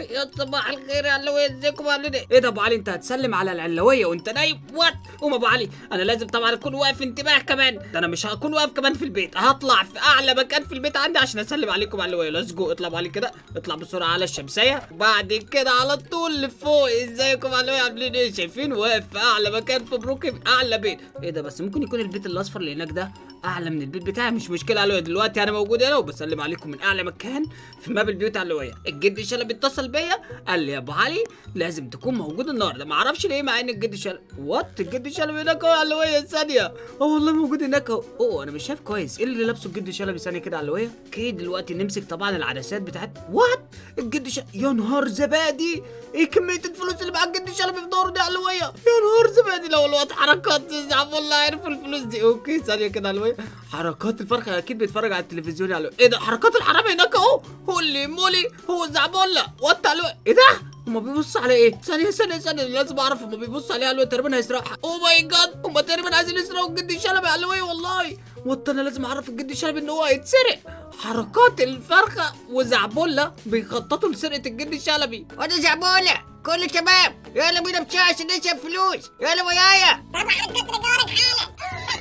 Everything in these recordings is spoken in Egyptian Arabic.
يا صباح الخير يا علوية ازيكم عاملين ايه؟ ايه ده ابو علي انت هتسلم على العلوية وانت نايم؟ وات؟ قوم ابو علي انا لازم طبعا اكون واقف انتباه كمان ده انا مش هكون واقف كمان في البيت هطلع في اعلى مكان في البيت عندي عشان اسلم عليكم علوية ليتس جو اطلع ابو علي كده اطلع بسرعة على الشمسية وبعد كده على طول لفوق ازيكم علوية عاملين ايه؟ شايفين واقف في اعلى مكان في بروكلين اعلى بيت ايه ده بس ممكن يكون البيت الاصفر اللي هناك ده اعلى من البيت بتاعي مش مشكله علوية دلوقتي انا موجود هنا وبسلم عليكم من اعلى مكان في ماب البيوت علوية الجد شلبي اتصل بيا قال لي يا ابو علي لازم تكون موجود النهارده ما اعرفش ليه مع ان الجد شلبي وات الجد شلبي هناك اهو علوية ثانيه اه والله موجود هناك اهو اوه انا مش شايف كويس ايه اللي لابسه الجد شلبي ثانيه كده علوية اوكي دلوقتي نمسك طبعا العدسات بتاعت وات الجد شلبي يا نهار زبادي ايه كميه الفلوس اللي مع الجد شلبي في دوره دي علوية يا نهار زبادي لو الواد حركات زعم والله عرفوا الفلوس دي اوكي ثانيه كده علوية حركات الفرخه اكيد بيتفرج على التلفزيون يا علوية ايه ده حركات الحرامي هناك اهو هولي مولي هو زعبولة وات علوية ايه ده هما بيبصوا على ايه؟ ثانية ثانية ثانية لازم اعرف هما بيبصوا عليها علوية تقريبا هيسرقوا اوه ماي جاد هما تقريبا عايزين يسرقوا الجدي شلبي علوية والله وات انا لازم اعرف الجدي شلبي ان هو هيتسرق حركات الفرخة وزعبولة بيخططوا لسرقة الجدي شلبي وانا زعبولة كله تمام يلا بينا بسرعة عشان نشرب فلوس يلا ويايا طبعا كنت جارك حالك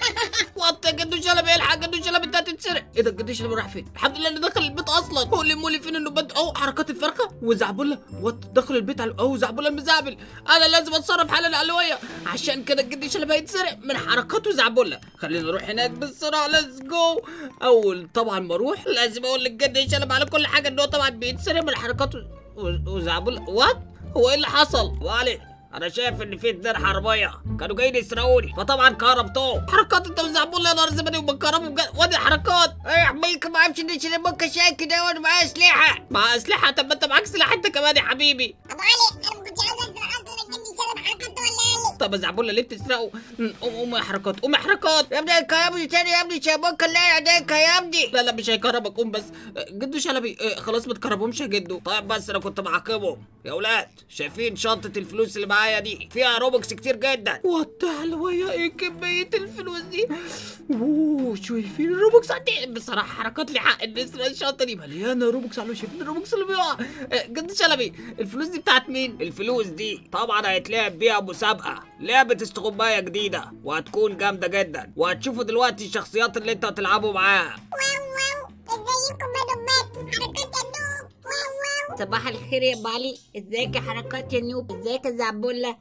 وات الجدي شلبي الحق الجدي شلبي انت هتتسرق ايه ده الجدي شلبي راح فين؟ الحمد لله انه دخل البيت اصلا هولي مولي فين انه بد اهو حركات الفرخة وزعبولة وات دخل البيت على اهو زعبولة المزعبل انا لازم اتصرف حالا العلوية عشان كده الجدي شلبي هيتسرق من حركات وزعبولة خلينا نروح هناك بسرعة ليتس جو اول طبعا ما اروح لازم اقول للجدي شلبي على كل حاجة ان هو طبعا بيتسرق من حركات و- و- وزعبولة وات هو ايه اللي حصل؟ وعلي انا شايف ان في اتنين حراميه كانوا جايين يسرقوني فطبعا كهربتهم حركات انت وزعبولة يا نهار زبادي وبكهربوا بجد وادي حركات ايه يا حميك ما عرفش نشرب بكة شاي كده وانا معايا اسلحة مع اسلحه طب ما انت معاك سلاح انت كمان يا حبيبي ابو علي انا ما كنتش عاوز اسرق اصلا الجندي شلب حركته ولا قال طب يا زعبولة ليه بتسرقوا م، قوم قوم يا حركات قوم يا حركات يا ابني الكهرباء تاني يا ابني شابوكة اللي عليك يا ابني لا لا مش هيكهربك قوم بس جدو شلبي اه، خلاص ما تكهربهمش يا جدو طيب بس انا كنت معاقبهم يا ولاد شايفين شنطه الفلوس اللي معايا دي فيها روبكس كتير جدا وات علوية ايه كميه الفلوس دي اوه شايفين الروبكس قد ايه بصراحه حركات لي حق ان نسرق الشنطه دي مليانه روبكس علوية شايفين الروبكس اللي بيقع اه، جدو شلبي الفلوس دي بتاعت مين الفلوس دي طبعا هيتلعب بيها مسابقه لعبه استغمايه جديده وهتكون جامده جدا وهتشوفوا دلوقتي الشخصيات اللي انتوا هتلعبوا معاها واو واو ازيكم يا نوبات حركات يا نوب واو واو صباح الخير يا ابو علي ازيك يا حركات يا نوب ازيك يا زعبولة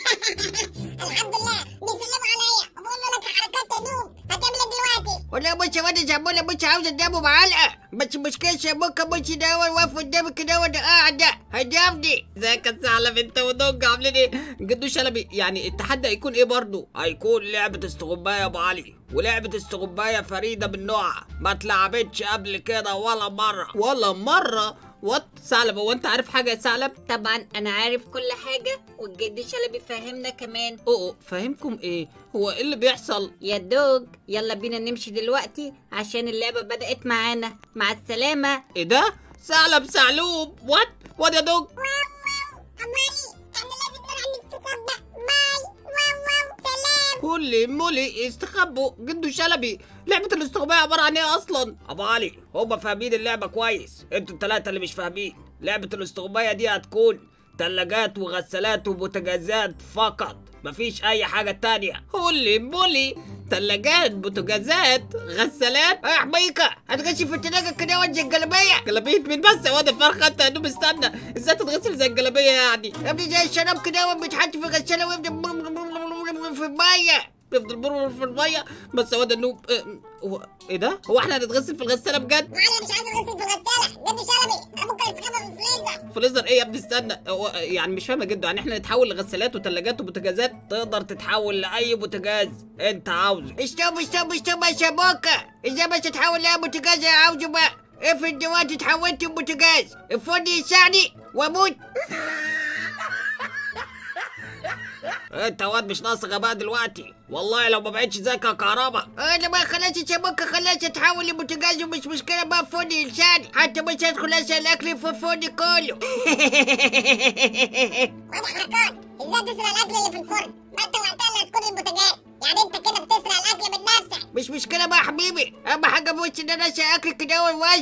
الحمد لله بيسلموا عليا وبقول له لك حركات يا نوب هتعمل ايه دلوقتي والله بص يا واد زعبولة مش عاوز ادامه معلقة بس مشكلة شابوكة مش ده واقف قدامي كده وانا قاعدة هدامني ازيك يا ثعلب انت ودوج عاملين ايه؟ جدو شلبي يعني التحدي هيكون ايه برضو؟ هيكون لعبة استغماية يا ابو علي ولعبة استغماية فريدة من نوعها ما اتلعبتش قبل كده ولا مرة ولا مرة؟ وات ثعلب هو انت عارف حاجة يا ثعلب؟ طبعا انا عارف كل حاجة والجد شلبي فهمنا كمان اوه فاهمكم ايه؟ هو ايه اللي بيحصل؟ يا دوج يلا بينا نمشي دلوقتي عشان اللعبة بدأت معانا مع السلامة ايه ده؟ ثعلب ثعلوب وات؟ وات يا دوج؟ واو واو ابو علي احنا لازم نروح نستخبى باي واو واو سلام هولي مولي استخبوا جدو شلبي لعبة الاستغماية عبارة عن ايه اصلا؟ ابو علي هما فاهمين اللعبة كويس انتوا التلاتة اللي مش فاهمين لعبة الاستغماية دي هتكون تلاجات وغسالات وبوتاجازات فقط مفيش اي حاجة تانية هولي مولي تلاجات بوتاجازات غسالات ايه يا حميكة هتغشي في التلاجة كده وانت الجلابية جلابية مين بس يا واد الفرخة انت يا دوب استنى ازاي تتغسل زي الجلابية يعني يا ابني زي الشراب كده بيتحط في غسالة ويبدأ في المية بيفضل برر في المية بس يا واد النوب اه، هو ايه ده؟ هو احنا هنتغسل في الغسالة بجد؟ ابو علي مش عايز اغسل في الغساله جندي شلبي انا ممكن استخبى في الفريزر فريزر ايه يا ابني استنى هو يعني مش فاهمه جدا يعني احنا نتحول لغسالات وثلاجات وبوتاجازات تقدر تتحول لاي بوتاجاز انت عاوزه اشتوب اشتوب اشتوب يا شبوكة ازاي بس تتحول لها بوتاجاز يا عاوزه بقى افرض دلوقتي اتحولت لبوتاجاز الفضي يسعني واموت انت واد مش ناقص غباء دلوقتي والله لو ما بقتش زيك يا كهربا انا بقى خلاص الشبكة خلاص اتحول لبوتاجاز ومش مشكلة بقى فاضي لساني حتى مش هدخل اسال اكلي في الفاضي كله واضح حركات ازاي تسرق الاكل اللي في الفرن ما انت وقتها اللي هتكون البوتاجاز يعني انت كده بتسرق الاكل من نفسك مش مشكلة بقى يا حبيبي اهم حاجة بص ان انا اسال اكل كده واشبع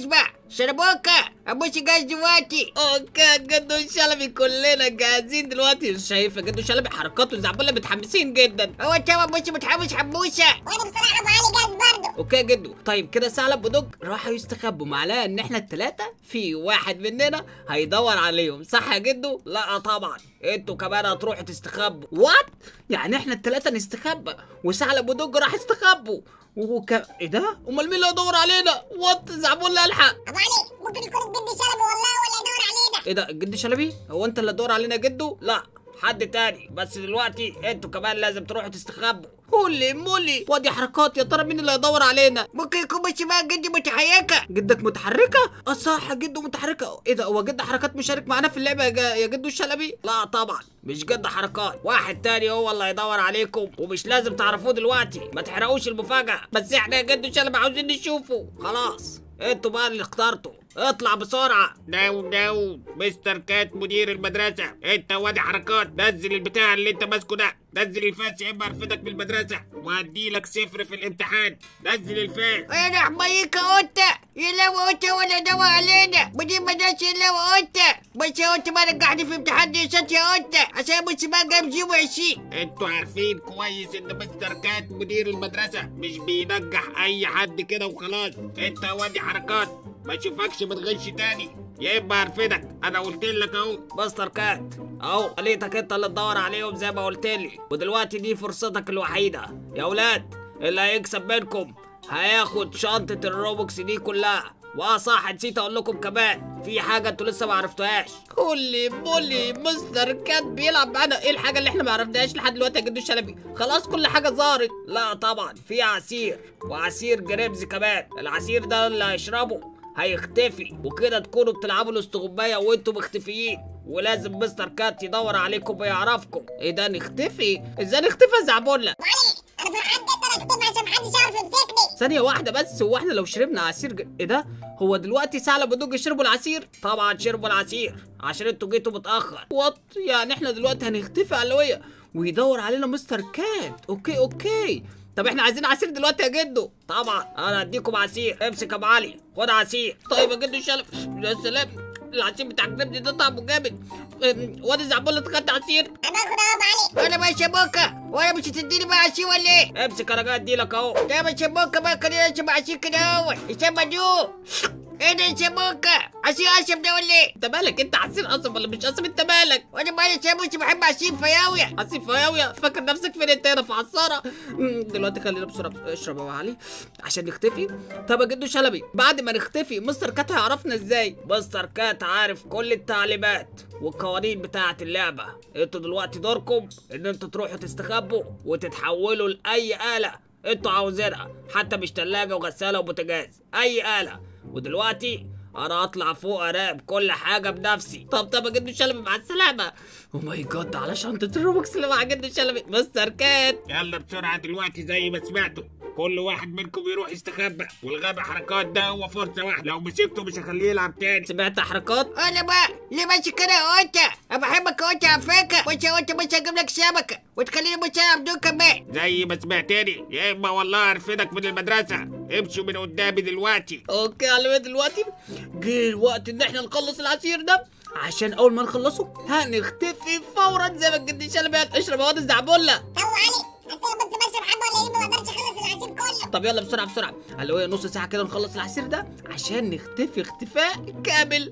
شربوكة ابوس جاهز دلوقتي اوكي جدو شلبي كلنا جاهزين دلوقتي شايف يا جدو شلبي حركاته وزعبله متحمسين جدا هو انت ابوس متحمس حموسة وانا بصراحه ابو علي جاهز برضه اوكي يا جدو طيب كده ثعلب ودوج راحوا يستخبوا معناها ان احنا التلاتة في واحد مننا هيدور عليهم صح يا جدو لا طبعا انتوا كمان هتروحوا تستخبوا وات يعني احنا التلاتة نستخبى وثعلب ودوج راح يستخبوا وك ايه ده امال مين اللي هيدور علينا وات زعبولة الحق ابو علي ممكن يكون الجد شلبي والله ولا يدور علينا ايه ده الجد شلبي هو انت اللي تدور علينا جدو لا حد تاني بس دلوقتي انتوا كمان لازم تروحوا تستخبوا هولي مولي وادي حركات يا ترى مين اللي هيدور علينا ممكن يكون بس بقى جدي متحيكة جدك متحركه اه صح جده متحركه ايه ده هو جد حركات مشارك معانا في اللعبه يا, جا... يا جدو الشلبي لا طبعا مش جد حركات واحد تاني هو اللي هيدور عليكم ومش لازم تعرفوه دلوقتي ما تحرقوش المفاجاه بس احنا يا جدو الشلبي عاوزين نشوفه خلاص انتوا بقى اللي اخترتوا اطلع بسرعه داو داو مستر كات مدير المدرسة انت وادي حركات نزل البتاع اللي انت ماسكه ده نزل الفاس يا اما ارفدك من المدرسة وهديلك صفر في الامتحان نزل الفاس انا حمايكة قطة يلاوي قطة ولا دوا علينا بدي مدرسة يلاوي قطة بس يا قطة ما رجعني في امتحان دراسات يا قطة عشان بس ما جاب جيب وعشرين انتوا عارفين كويس ان مستر كات مدير المدرسة مش بينجح اي حد كده وخلاص انت وادي حركات ما اشوفكش بتغش تاني يا اما ارفدك انا قلت لك اهو مستر كات اهو خليتك انت اللي تدور عليهم زي ما قلت لي ودلوقتي دي فرصتك الوحيده يا اولاد اللي هيكسب منكم هياخد شنطه الروبوكس دي كلها واه صح نسيت اقول لكم كمان في حاجه انتوا لسه ما عرفتوهاش هولي بولي مستر كات بيلعب معانا ايه الحاجه اللي احنا ما عرفناهاش لحد دلوقتي يا جدو الشلبي خلاص كل حاجه ظهرت لا طبعا في عصير وعصير جريبز كمان العصير ده اللي هيشربه هيختفي وكده تكونوا بتلعبوا الاستغماية وانتوا مختفيين ولازم مستر كات يدور عليكم ويعرفكم ايه ده نختفي ازاي نختفي يا زعبولة ابو علي انا فرحان جدا اكتب عشان محدش يعرف يمسكني ثانية واحدة بس هو احنا لو شربنا عصير ج... ايه ده هو دلوقتي ثعلب ودوج يشربوا العصير طبعا شربوا العصير عشان انتوا جيتوا متأخر وات يعني احنا دلوقتي هنختفي علوية ويدور علينا مستر كات اوكي اوكي طب احنا عايزين عصير دلوقتي يا جدو طبعا انا هديكم عصير امسك يا ابو علي خد عصير طيب يا جدو شلف يا سلام العصير بتاع الكريب ده طعمه جامد ام، وادي زعبولة خدت عصير انا باخد اهو ابو علي انا ماشي بوكا وانا مش هتديني بقى عشي ولا ايه؟ امسك انا جاي اديلك اهو ده مش بوكا بقى خلينا نشرب عشي كده اهو يسمى دو ايه ده يا بوكا عشي اشرب ده ولا ايه؟ انت مالك انت عصير قصب ولا مش قصب انت مالك وانا مالي مش بحب عصير فياوية عصير فياوية فاكر نفسك فين انت هنا في عصارة مم، دلوقتي خلينا بسرعة اشرب يا أبو علي عشان نختفي طب يا جدو شلبي بعد ما نختفي مستر كات هيعرفنا ازاي مستر كات عارف كل التعليمات والقوانين بتاعة اللعبة انتوا دلوقتي دوركم ان انتوا تروحوا تستخبوا وتتحولوا لأي آلة انتوا عاوزينها حتى مش تلاجة وغسالة وبوتاجاز أي آلة ودلوقتي انا هطلع فوق اراقب كل حاجه بنفسي طب طب يا جدو شلبي مع السلامه او ماي جاد على شنطه الروبوكس اللي مع جدو شلبي مستر كات يلا بسرعة دلوقتي زي ما سمعتوا كل واحد منكم يروح يستخبى والغبي حركات ده هو فرصة واحدة لو مسكته مش هخليه يلعب تاني سمعت حركات انا بقى ليه ماشي كده يا قطة؟ انا بحبك يا قطة على فكرة وانت يا قطة مش هجيب لك سمكة وتخليني مش هلعب دول كمان زي ما سمعتني يا اما والله ارفدك من المدرسة امشوا من قدامي دلوقتي اوكي على ما دلوقتي جه الوقت ان احنا نخلص العصير ده عشان اول ما نخلصه هنختفي فورا زي ما الجد شلبي اشرب يا واد الزعبله ابو علي اصل انا بس بشرب حبه ولا ما بقدرش اخلص العصير كله طب يلا بسرعه بسرعه قال له ايه نص ساعه كده نخلص العصير ده عشان نختفي اختفاء كامل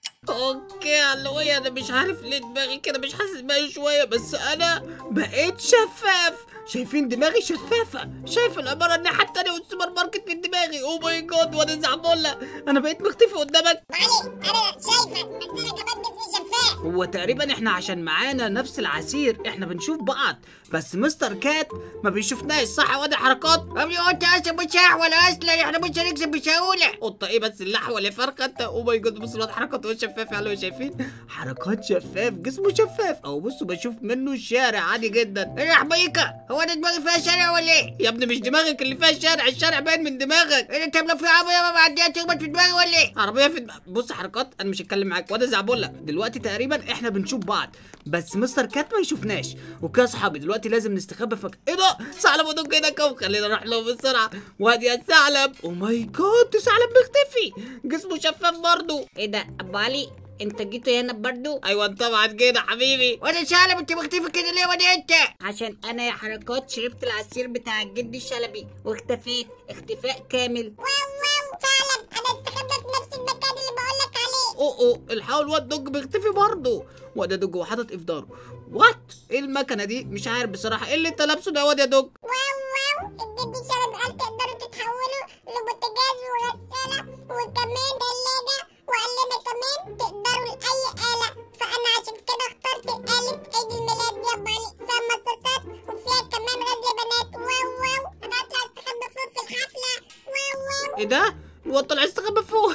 اوكي علوية انا مش عارف ليه دماغي كده مش حاسس بقى شويه بس انا بقيت شفاف شايفين دماغي شفافه شايف العماره الناحيه التانيه والسوبر ماركت من دماغي او ماي جاد وانا زعبله انا بقيت مختفي قدامك ابو علي انا شايفك بس انا كمان جسمي شفاف هو تقريبا احنا عشان معانا نفس العصير احنا بنشوف بعض بس مستر كات ما بيشوفناش صح يا واد الحركات قبل قطة اصلا مش ولا اصلا احنا مش هنكسب بسهولة قطه ايه بس اللحوه اللي فرخه انت او ماي جاد بصوا الواد حركات هو شفاف على شايفين حركات شفاف جسمه شفاف او بصوا بشوف منه الشارع عادي جدا ايه يا حبيكة هو انا دماغي فيها شارع ولا ايه؟ يا ابني مش دماغك اللي فيها الشارع الشارع باين من دماغك ايه انت لو في عربية ما معديها تخبط في دماغي ولا ايه؟ عربيه في دماغ بص حركات انا مش هتكلم معاك واد زعبله دلوقتي تقريبا تقريبا احنا بنشوف بعض بس مستر كات ما يشوفناش اوكي يا صحابي دلوقتي لازم نستخبى في مكان ايه ده ثعلب ودوك كده كم خلينا نروح له بسرعه وادي يا ثعلب او ماي جاد ثعلب مختفي جسمه شفاف برضه ايه ده ابو علي انت جيتوا هنا برضو ايوه طبعا كده حبيبي وانا سالم انت مختفي كده ليه وانا انت عشان انا يا حركات شربت العصير بتاع الجد الشلبي واختفيت اختفاء كامل واو واو فعلا انا استخبى في نفس المكان اللي بقولك عليه اوه اوه الحاول الواد دوج بيختفي برضه وده دوج وحاطط في داره وات ايه المكنه دي مش عارف بصراحه ايه اللي انت لابسه ده يا واد يا دوج واو واو الجد شرب قال تقدروا تتحولوا لبوتاجاز وغسالة وكمان تلاجة وقال لنا كمان تقدروا لأي آلة فأنا عشان كده اخترت آلة عيد الميلاد دي يا بالي فيها مصاصات وفيها كمان غزل بنات واو واو أنا هطلع استخبى فوق في الحفلة واو واو ايه ده الواد طلع استخبى فوق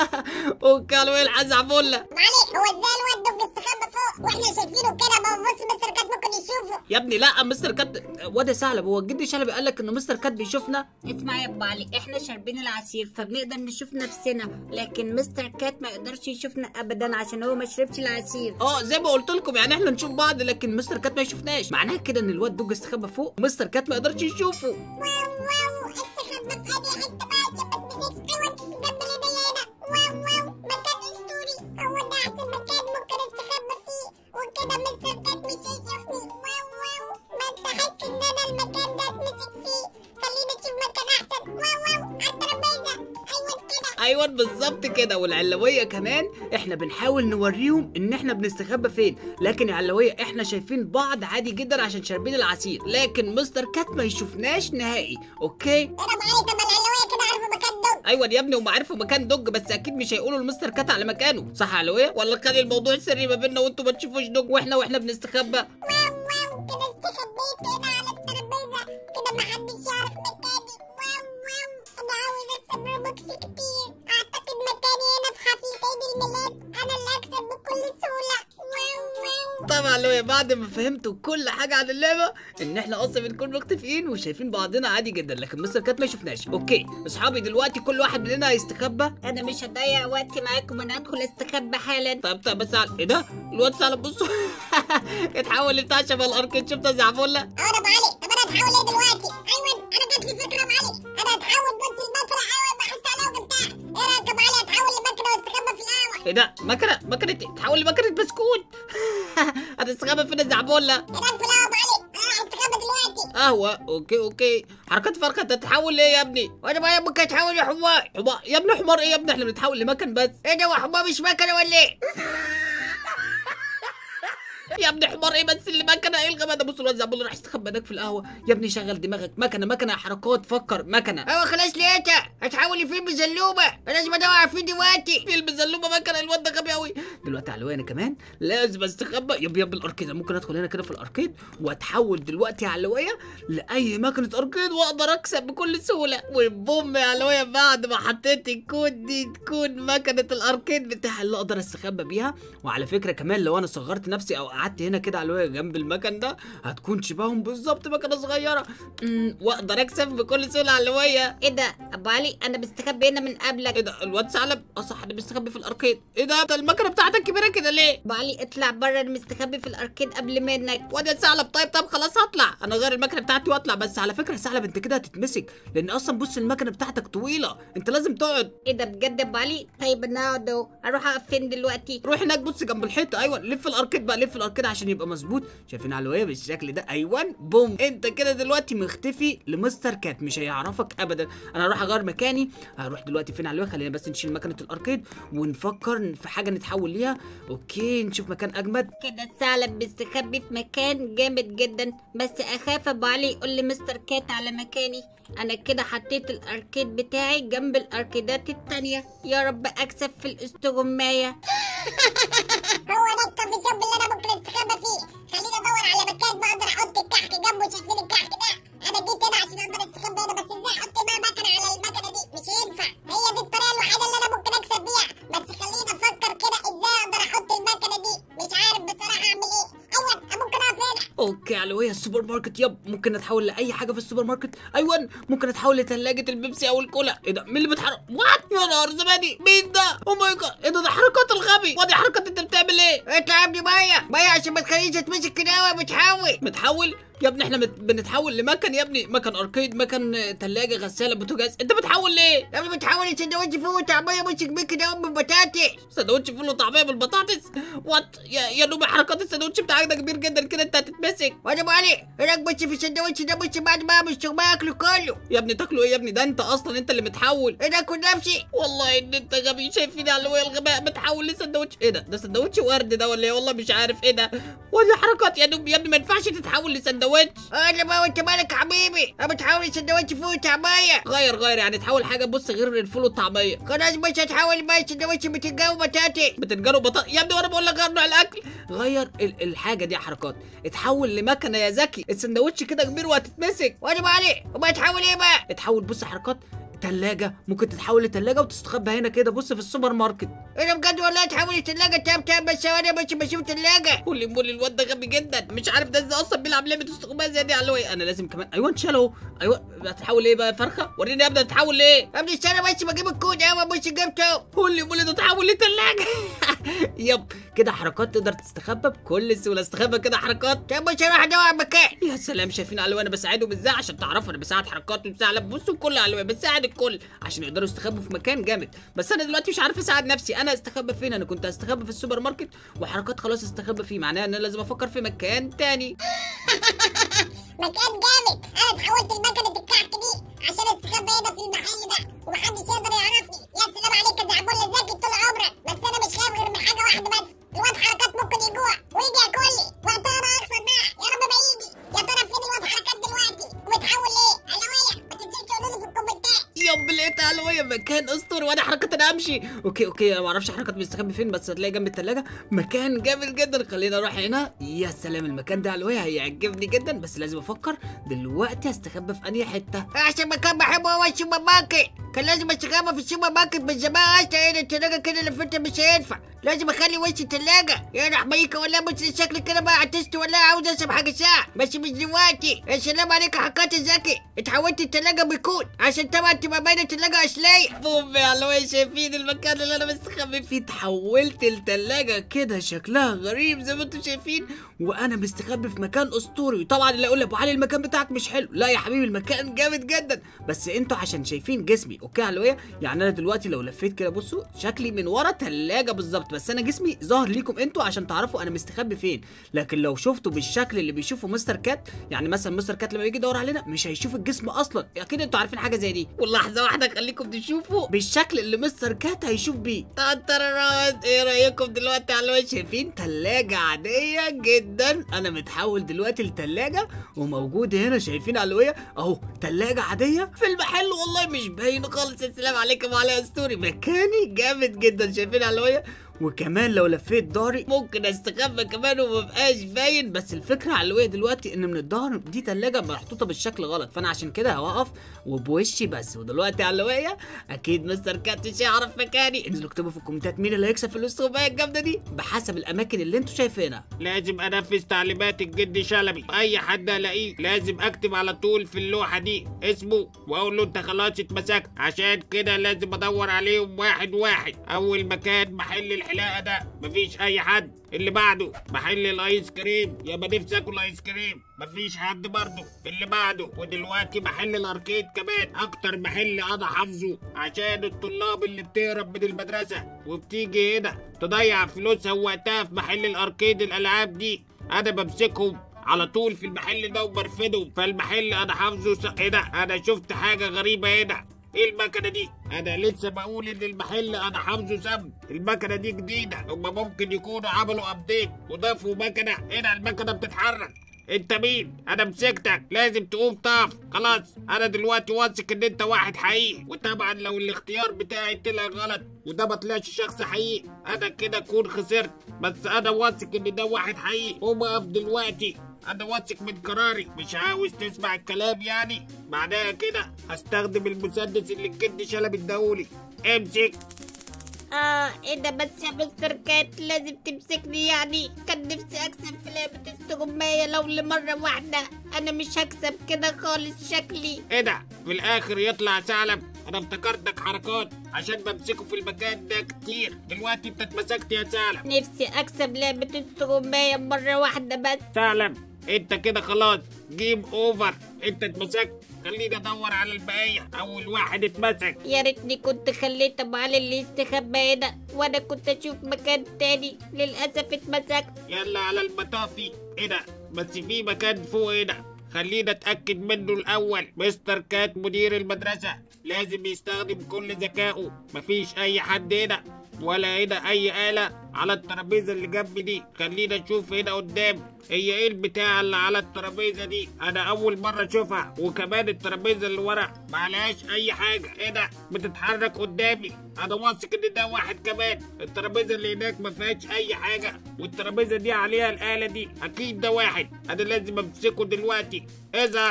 وكانوا يلحق زعبولة معلش هو ازاي الواد دوج استخبى فوق واحنا شايفينه كده ما بص مستر كات ممكن يشوفه يا ابني لا مستر كات واد يا ثعلب هو الجدي شلبي قال لك انه مستر كات بيشوفنا اسمع يا ابو علي احنا شاربين العصير فبنقدر نشوف نفسنا لكن مستر كات ما يقدرش يشوفنا ابدا عشان هو ما شربش العصير اه زي ما قلت لكم يعني احنا نشوف بعض لكن مستر كات ما يشوفناش معناها كده ان الواد دوج استخبى فوق ومستر كات ما يقدرش يشوفه واو واو استخبى في اي حته بقى عشان ما تمسكش ايوه جنب ايديا هنا واو واو مكان اسطوري هو ده احسن مكان ممكن استخبى فيه وكده مستر كات مش هيشوفني واو واو ما استحقش ان انا المكان ده اتمسك فيه خلينا نشوف مكان احسن واو واو على الترابيزه ايوه كده ايوه بالظبط كده والعلويه كمان احنا بنحاول نوريهم ان احنا بنستخبى فين لكن العلويه احنا شايفين بعض عادي جدا عشان شاربين العصير لكن مستر كات ما يشوفناش نهائي اوكي انا معايا طب العلويه كده عارفه مكان دوج ايوه يا ابني هم عرفوا مكان دوج بس اكيد مش هيقولوا لمستر كات على مكانه صح يا علويه ولا خلي الموضوع سري ما بيننا وانتوا ما تشوفوش دوج واحنا واحنا بنستخبى واو واو كده استخبيت هنا على الترابيزه كده محدش يعرف مكاني واو واو انا عاوز اكسب روبوكس كتير اعتقد مكاني هنا في حفله عيد الميلاد انا اللي اكسب بكل سهوله واو واو طبعا علويه بعد ما فهمتوا كل حاجه عن اللعبه ان احنا اصلا بنكون مختفيين وشايفين بعضنا عادي جدا لكن مستر كات ما يشوفناش اوكي اصحابي دلوقتي كل واحد مننا هيستخبى انا مش هضيع وقتي معاكم انا هدخل استخبى حالا طب طب بس على ايه ده الواد ثعلب بصوا اتحول لبتاع شبه الاركيد شفت يا زعفوله اه ده ابو علي طب انا اتحول ايه دلوقتي ايوه انا جات لي فكره يا ابو علي انا اتحول بص المكنه ايوه بحثت عليها وجبتها ايه رايك يا ابو علي اتحول لمكنه واستخبى في القهوه ايه ده مكنه مكنه تحول لمكنه بسكوت هتستخبى فين الزعبوله ايه رايك في القهوه يا ابو علي انا راح استخبى دلوقتي قهوه اوكي اوكي حركات فرخه تتحول ليه يا ابني وانا ما ممكن اتحول لحمار حمار يا ابني حمار ايه يا ابني احنا بنتحول لمكن بس ايه ده هو حمار مش مكنه ولا ايه يا ابني حمار ايه بس اللي مكنه ايه الغباء ده بص الواد زعبوله راح يستخبى هناك في القهوه يا ابني شغل دماغك مكنه مكنه يا حركات فكر مكنه ايوه خلاص لقيتها هتحول لفيلم بزلومه انا لازم ادور على فين دلوقتي في البزلومه مكنه الواد ده غبي قوي دلوقتي على انا كمان لازم استخبى يب يب الاركيد أنا ممكن ادخل هنا كده في الاركيد واتحول دلوقتي يا علويه لاي مكنه اركيد واقدر اكسب بكل سهوله وبوم يا علويه بعد ما حطيت الكود دي تكون مكنه الاركيد بتاعي اللي اقدر استخبى بيها وعلى فكره كمان لو انا صغرت نفسي او قعدت هنا كده علويه جنب المكن ده هتكون شبههم بالظبط مكنه صغيره أمم، واقدر اكسب بكل سهوله علويه ايه ده ابو علي انا مستخبي هنا من قبلك ايه ده الواد ثعلب اه صح ده بيستخبي في الاركيد ايه ده ده المكنه بتاعتك كبيره كده ليه ابو علي اطلع بره انا مستخبي في الاركيد قبل منك واد يا ثعلب طيب طب خلاص هطلع انا غير المكنه بتاعتي واطلع بس على فكره يا ثعلب انت كده هتتمسك لان اصلا بص المكنه بتاعتك طويله انت لازم تقعد ايه ده بجد يا ابو علي طيب انا اقعد اهو اروح اقف فين دلوقتي روح هناك بص جنب الحيطه ايوه لف الاركيد بقى لف الاركيد عشان يبقى مظبوط شايفين علويه بالشكل ده ايوه بوم انت كده دلوقتي مختفي لمستر كات مش هيعرفك ابدا انا هروح اغير مكاني هروح دلوقتي فين علويه خلينا بس نشيل مكنه الاركيد ونفكر في حاجه نتحول ليها اوكي نشوف مكان اجمد كده الثعلب مستخبي في مكان جامد جدا بس اخاف ابو علي يقول لي مستر كات على مكاني انا كده حطيت الاركيد بتاعي جنب الاركيدات التانية يا رب اكسب في الاستغماية هو ده الكافي شوب اللي انا ممكن استخبى فيه خليني ادور على مكان بقدر احط الكحك جنبه شايفين الكحك ده انا جيت هنا عشان اقدر استخبى هنا بس ازاي احط بقى مكنه على المكنه دي مش ينفع هي دي الطريقه الوحيده اللي انا ممكن اكسب بيها بس خليني افكر كده ازاي اقدر احط المكنه دي مش عارف بصراحه اعمل ايه ايوه أنا ممكن اقف هنا اوكي علويه السوبر ماركت يب ممكن اتحول لاي حاجه في السوبر ماركت ايوه ممكن اتحول لثلاجه البيبسي او الكولا ايه ده مين اللي بيتحرك وات يا نهار زبادي مين ده او ماي جاد ايه ده ده حركات الغبي وادي حركات انت بتعمل ايه ايه اطلع يا ابني ميه ميه عشان ما تخليش تمسك كده قوي بتحول متحول يا ابني احنا مت... بنتحول لمكن يا ابني مكن اركيد مكن آه، تلاجة غسالة بوتاجاز انت بتحول ليه يا ابني بتحول السندوتش فوق طعميه مسك بيه كده قوي بالبطاطس سندوتش فول وطعميه بالبطاطس وات يا يا نوبي حركات السندوتش بتاعك ده كبير جدا كده انت هتتمسك وانا مالي هناك بس في السندوتش ده بس بعد ما مش ما اكله كله يا ابني تاكله ايه يا ابني ده انت اصلا انت اللي متحول انا اكل نفسي والله ان انت غبي شايفين على وين الغباء بتحول لسندوتش ايه ده ده سندوتش ورد ده ولا ايه والله مش عارف ايه ده ودي حركات يا نوبي يا ابني ما ينفعش تتحول لسندوتش انا ما وانت مالك يا حبيبي انا بتحول السندوتش فوق طعميه غير غير يعني تحول حاجه بص غير الفول والطعميه خلاص مش هتحول بقى السندوتش بتنجان وبطاطس بتنجروا بطاطا يا ابني وانا بقول لك غير نوع الاكل غير ال- الحاجه دي حركات اتحول لمكنه يا ذكي السندوتش كده كبير وهتتمسك وانا مالي وما تحول ايه بقى اتحول بص حركات تلاجة ممكن تتحول لتلاجة وتستخبى هنا كده بص في السوبر ماركت انا بجد والله تحول التلاجة تام تام بس انا مش بشوف تلاجة قول لي مول الواد ده غبي جدا مش عارف ده ازاي اصلا بيلعب لعبه استغمايه زي دي على الوي انا لازم كمان ايوه انشال اهو ايوه هتحول ايه بقى فرخه وريني يا ابني هتحول لايه يا ابني استنى بس بجيب الكود ايوه مش جبته قول لي مول ده تحول لتلاجة يب كده حركات تقدر تستخبى بكل سهوله استخبى كده حركات طب مش هروح ادور على مكان يا سلام شايفين علوي انا بساعدهم ازاي عشان تعرفوا انا بساعد حركات وبساعد بصوا الكل علوي بساعد الكل عشان يقدروا يستخبوا في مكان جامد بس انا دلوقتي مش عارف اساعد نفسي انا استخبى فين انا كنت استخبى في السوبر ماركت وحركات خلاص استخبى فيه معناها ان انا لازم افكر في مكان تاني مكان جامد انا اتحولت لمكنة الكحك دي عشان استخبى هنا في المحل ده ومحدش يقدر يعرفني يا سلام عليك يا زعبول ذكي طول عمرك بس انا مش خايف غير من حاجه واحده بس الواد حركات ممكن يجوع ويجي ياكل لي وقتها انا اخسر بقى يا رب ما يجي يا ترى فين الواد حركات دلوقتي ومتحول ليه علوية ما تنسيش تقولوا لي في الكومنتات يب لقيت علوية مكان اسطوري وانا حركات انا امشي اوكي اوكي انا ما اعرفش حركات بيستخبي فين بس هتلاقي جنب التلاجة مكان جامد جدا خلينا نروح هنا يا سلام المكان ده علوية هيعجبني جدا بس لازم افكر دلوقتي استخبى في انهي حتة احسن مكان بحبه هو السوبر ماركت كان لازم استخبى في السوبر ماركت من زمان اصلا هنا التلاجة كده اللي فاتت مش هينفع لازم اخلي وش التلاجة يا رحميكا ولا مش شكلي كده بقى عتست ولا عاوز اشرب حاجة ساعة بس مش دلوقتي يا سلام عليك يا حكات الذكي اتحولت التلاجة بيكون عشان طبعا تبقى باينة التلاجة اصلية بوم يا علوية شايفين المكان اللي انا مستخبي فيه اتحولت التلاجة كده شكلها غريب زي ما انتم شايفين وانا مستخبي في مكان اسطوري طبعا اللي يقول لي ابو علي المكان بتاعك مش حلو لا يا حبيبي المكان جامد جدا بس انتوا عشان شايفين جسمي اوكي يا علوية يعني انا دلوقتي لو لفيت كده بصوا شكلي من ورا تلاجة بالظبط بس انا جسمي ظاهر ليكم انتوا عشان تعرفوا انا مستخبي فين لكن لو شفتوا بالشكل اللي بيشوفه مستر كات يعني مثلا مستر كات لما يجي يدور علينا مش هيشوف الجسم اصلا اكيد انتوا عارفين حاجه زي دي ولحظه واحده خليكم تشوفوا بالشكل اللي مستر كات هيشوف بيه تنتررات ايه رايكم دلوقتي على الوش شايفين تلاجة عادية جدا انا متحول دلوقتي لتلاجة وموجود هنا شايفين علوية اهو تلاجة عادية في المحل والله مش باين خالص السلام عليكم وعلى اسطوري مكاني جامد جدا شايفين علوية وكمان لو لفيت داري ممكن استخبى كمان ومبقاش باين بس الفكره على الوقت دلوقتي ان من الظهر دي تلاجة محطوطه بالشكل غلط فانا عشان كده هوقف وبوشي بس ودلوقتي على الواقية اكيد مستر كات مش هيعرف مكاني انزلوا اكتبوا في الكومنتات مين اللي هيكسب في الاستغمايه الجامده دي بحسب الاماكن اللي انتوا شايفينها لازم انفذ تعليمات الجد شلبي اي حد الاقيه لازم اكتب على طول في اللوحه دي اسمه واقول له انت خلاص اتمسكت عشان كده لازم ادور عليهم واحد واحد اول مكان محل الحلاقه ده مفيش اي حد اللي بعده محل الايس كريم يا ما نفسي اكل ايس كريم مفيش حد برضه اللي بعده ودلوقتي محل الاركيد كمان اكتر محل انا حافظه عشان الطلاب اللي بتهرب من المدرسه وبتيجي هنا تضيع فلوسها ووقتها في محل الاركيد الالعاب دي انا بمسكهم على طول في المحل ده وبرفدهم فالمحل انا حافظه س... ايه ده انا شفت حاجه غريبه هنا ايه المكنه دي انا لسه بقول ان المحل انا حافظه سم المكنه دي جديده هما ممكن يكونوا عملوا ابديت وضافوا مكنه هنا المكنه بتتحرك انت مين انا مسكتك لازم تقوم طاف خلاص انا دلوقتي واثق ان انت واحد حقيقي وطبعا لو الاختيار بتاعي طلع غلط وده ما طلعش شخص حقيقي انا كده اكون خسرت بس انا واثق ان ده واحد حقيقي قوم اقف دلوقتي انا واثق من قراري مش عاوز تسمع الكلام يعني بعدها كده هستخدم المسدس اللي الجد شلب اداهولي امسك اه ايه ده بس يا مستر كات لازم تمسكني يعني كان نفسي اكسب في لعبة استغماية لو لمرة واحدة انا مش هكسب كده خالص شكلي ايه ده في الاخر يطلع ثعلب انا افتكرتك حركات عشان بمسكه في المكان ده كتير دلوقتي انت اتمسكت يا سالم نفسي اكسب لعبة السغماية مرة واحدة بس سالم انت كده خلاص جيم اوفر انت اتمسكت خليني ادور على البقية اول واحد اتمسك يا ريتني كنت خليت ابو علي اللي يستخبى هنا وانا كنت اشوف مكان تاني للاسف اتمسكت يلا على المطافي هنا بس في مكان فوق هنا خلينا اتاكد منه الاول مستر كات مدير المدرسه لازم يستخدم كل ذكائه مفيش اي حد هنا ولا هنا اي آلة على الترابيزة اللي جنبي دي خلينا نشوف هنا قدام هي ايه البتاع اللي على الترابيزة دي انا اول مرة اشوفها وكمان الترابيزة اللي ورا معلهاش اي حاجة هنا بتتحرك قدامي انا واثق ان ده واحد كمان الترابيزة اللي هناك ما فيهاش اي حاجة والترابيزة دي عليها الآلة دي اكيد ده واحد انا لازم امسكه دلوقتي اظهر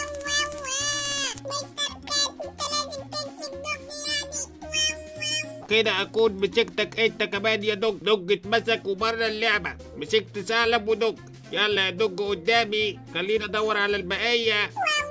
كده اكون مسكتك انت كمان يا دوج دوج اتمسك وبره اللعبه مسكت سالم ودوج يلا يا دوج قدامي خلينا ادور على البقيه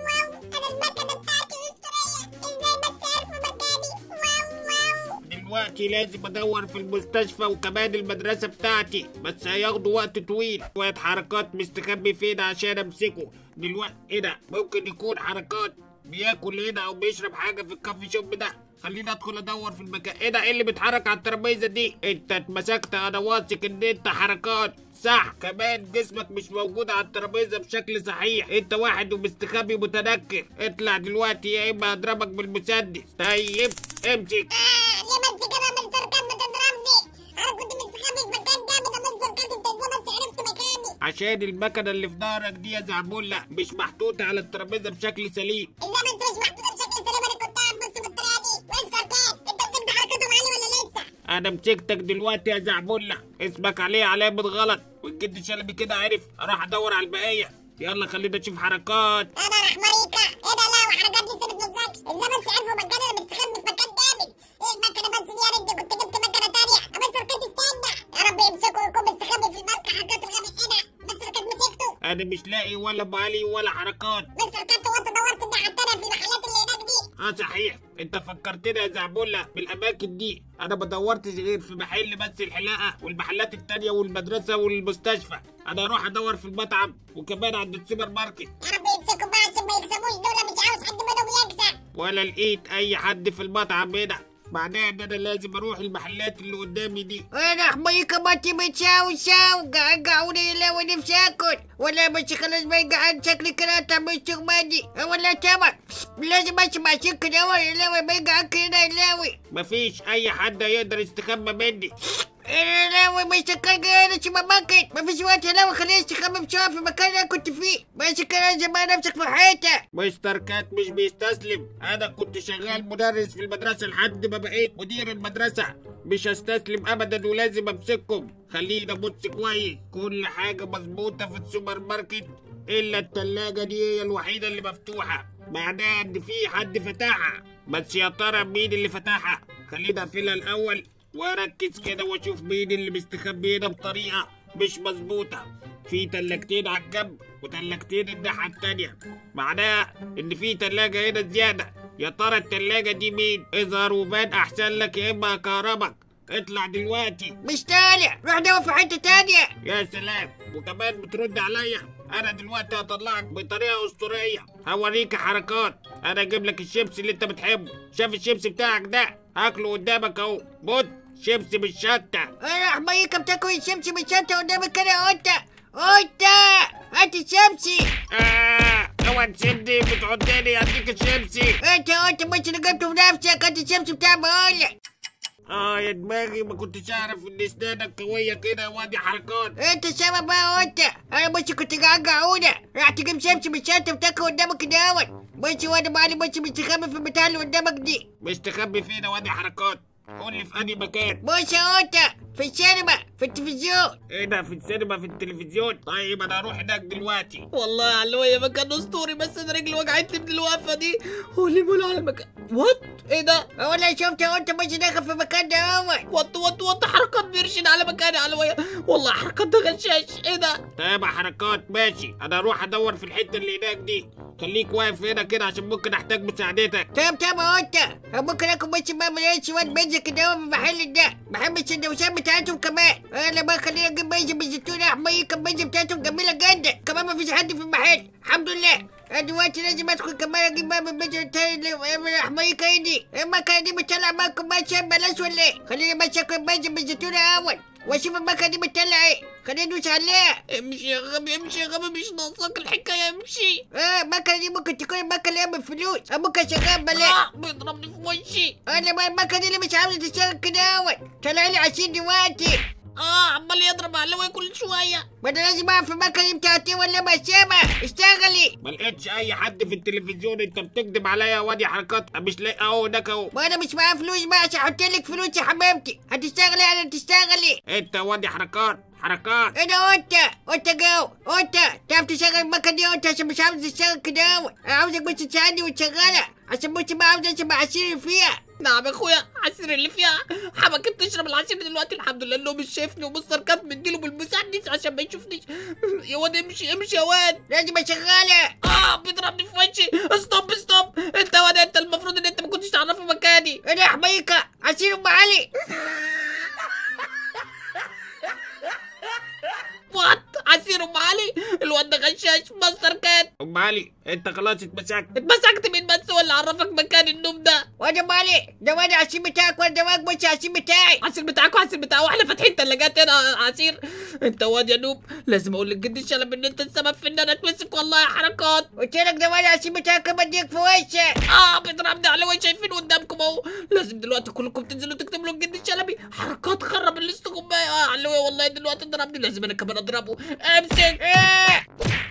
دلوقتي لازم ادور في المستشفى وكمان المدرسه بتاعتي بس هياخدوا وقت طويل شويه حركات مستخبي فين عشان امسكه دلوقتي ايه ده ممكن يكون حركات بياكل هنا او بيشرب حاجه في الكافي شوب ده خليني ادخل ادور في المكان ايه ده ايه اللي بيتحرك على الترابيزه دي انت اتمسكت انا واثق ان انت حركات صح كمان جسمك مش موجود على الترابيزه بشكل صحيح انت واحد ومستخبي متنكر اطلع دلوقتي يا اما اضربك بالمسدس طيب امسك آه، ليه ما انت كده مستر كات بتضربني انا كنت مستخبي في مكان جامد يا مستر كات انت ازاي بس عرفت مكاني عشان المكنه اللي في ظهرك دي يا زعبولة مش محطوطه على الترابيزه بشكل سليم ازاي ما انت مش محطوطه بشكل سليم انا كنت قاعد بص بالطريقه دي مستر كات انت مسكت حركته معلي ولا لسه انا مسكتك دلوقتي يا زعبولة اسمك عليه علامة غلط والجد شلبي كده عرف اروح ادور على البقية يلا خلينا نشوف حركات انا راح مريكا ايه ده لا وحركات لسه بتنزلش ازاي بس عرفوا مكان انا مستخبي في مكان جامد ايه المكنه بس دي يا ريت كنت جبت مكنه تانية يا مستر كات استنى يا رب يمسكه ويكون مستخبي في الماركه حركات الغبي ايه ده مستر كات مسكته انا مش لاقي ولا بالي ولا حركات مستر كات هو انت دورت الناحيه التانية في المحلات اللي هناك دي اه صحيح انت فكرتني يا زعبولة بالاماكن دي انا ما دورتش غير في محل بس الحلاقة والمحلات التانية والمدرسة والمستشفى انا اروح ادور في المطعم وكمان عند السوبر ماركت يا رب يمسكوا بقى عشان ما يكسبوش دول مش عاوز حد منهم يكسب ولا لقيت اي حد في المطعم هنا معناه ان انا لازم اروح المحلات اللي قدامي دي انا حميكة ما تبي تساوي ساو قاعد قاعوني لا ونفسي اكل ولا بس خلاص ما يقعد شكلي كده تعمل شغماني ولا تمر لازم اسمع سكة دور لاوي ما يقعد كده لاوي مفيش اي حد يقدر يستخبى مني انا لاوي ما يستقل انا سوبر ماركت ما فيش وقت لاوي خليني استخبى بسرعة في المكان اللي أنا كنت فيه بس كده زمان نفسك في حياتك مستر كات مش بيستسلم انا كنت شغال مدرس في المدرسة لحد ما بقيت مدير المدرسة مش هستسلم ابدا ولازم امسككم خلينا ابص كويس كل حاجة مظبوطة في السوبر ماركت الا التلاجة دي هي الوحيدة اللي مفتوحة معناها ان في حد فتحها بس يا ترى مين اللي فتحها خلينا اقفلها الاول واركز كده واشوف مين اللي مستخبي هنا بطريقة مش مظبوطة في تلاجتين على الجنب وتلاجتين الناحية التانية معناها ان في تلاجة هنا زيادة يا ترى التلاجة دي مين اظهر وبان احسن لك يا اما هكهربك اطلع دلوقتي مش طالع روح دور في حتة تانية يا سلام وكمان بترد عليا انا دلوقتي هطلعك بطريقه اسطوريه هوريك حركات انا اجيب لك الشيبس اللي انت بتحبه شايف الشيبس بتاعك ده هاكله قدامك اهو بص شيبس بالشطه انا حميكة بتاكل الشمس بالشنطة قدامك كده قطة قطة هات الشمسي اه اوعى تسيبني بتعدني اديك الشيبسي انت قلت مش اللي جبته بنفسك هات الشمس بتاع بقولك اه يا دماغي ما كنتش اعرف ان اسنانك قويه كده وادي حركات انت السبب بقى قلت انا بس كنت قاعد قعودة راح تجيب شمس بالشنطة وتاكل قدامك دوت بس وانا مالي بس مستخبي في البتاع اللي قدامك دي مستخبي فينا وادي حركات قول لي في انهي مكان بص يا قطة في السينما في التلفزيون ايه ده في السينما في التلفزيون طيب انا اروح هناك دلوقتي والله يا علوية مكان اسطوري بس انا رجلي وجعتني من الوقفة دي هو ليه بيقولوا على المكان وات ايه ده والله شفت وانت ماشي داخل في المكان ده اول وات وات وات حركات بيرشد على مكان يا علوية والله حركات ده غشاش ايه ده تابع حركات ماشي انا اروح ادور في الحته اللي هناك دي خليك واقف هنا كده عشان ممكن احتاج مساعدتك تمام تمام انت ممكن اكل بس ما مليان شويه بيتزا كده من المحل ده بحب السندوتشات بتاعتهم كمان انا بقى خلينا نجيب بيتزا بالزيتون احمر البيتزا بتاعتهم جميله جدا كمان ما فيش حد في المحل الحمد لله أنا دلوقتي لازم ادخل كمان اجيب بقى من البيتزا التاني اللي من احمر دي المكنه دي بتطلع معاكم بقى شاي بلاش ولا ايه خليني بس اكل بيتزا بالزيتون اول واشوف المكنه دي بتطلع ايه خلينا ندوس عليها امشي يا غبي امشي يا غبي مش ناقصاك الحكاية امشي اه المكنه دي ممكن تكون المكنه اللي من فلوس او ممكن شغال بلاش اه بيضربني في وشي انا ما المكنه دي اللي مش عاوزه تشتغل كده اول طلع لي عشرين دلوقتي اه عمال يضرب علوي كل شوية ما انا لازم اعرف المكنه دي بتاعتي ولا مشامه اشتغلي ما لقيتش اي حد في التلفزيون انت بتكذب عليا يا وادي حركات مش لاقي اهو هناك اهو ما انا مش معايا فلوس بقى عشان احط لك فلوس يا حبيبتي هتشتغلي يعني تشتغلي انت يا وادي حركات حركات انا وانت وانت جو وانت تعرف تشغل المكنه دي وانت عشان مش عاوز تشتغل كده اول انا عاوزك بس تساعدني وتشغلها عشان مش ما عاوز اشرب عصير فيها نعم يا اخويا عصير اللي فيها حبكت تشرب العصير دلوقتي الحمد لله انه مش شايفني ومستر كات مديله بالمسدس عشان ما يشوفنيش يا واد امشي امشي يا واد لازم اشغلها اه بيضربني في وشي ستوب ستوب انت يا واد انت المفروض ان انت ما كنتش تعرفه مكاني انا حميكه عصير ام علي وات عصير ام علي الواد ده غشاش مستر كات ام علي انت خلاص اتمسكت اتمسكت مين بس ولا عرفك مكان النوم ده وانا مالي ده وانا عصير بتاعك وانا وانا مش عصير بتاعي عصير بتاعك وعصير بتاعه واحنا فاتحين تلاجات هنا عصير انت واد يا نوب لازم اقول لجد الشلب ان انت السبب في ان انا اتمسك والله يا حركات قلت لك ده وانا عصير بتاعك بديك في وشك اه بيضربني على وين شايفين قدامكم اهو لازم دلوقتي كلكم تنزلوا تكتبوا له الجد الشلبي حركات خرب الاستقبال اه علوي والله دلوقتي ضربني لازم انا كمان اضربه امسك آه.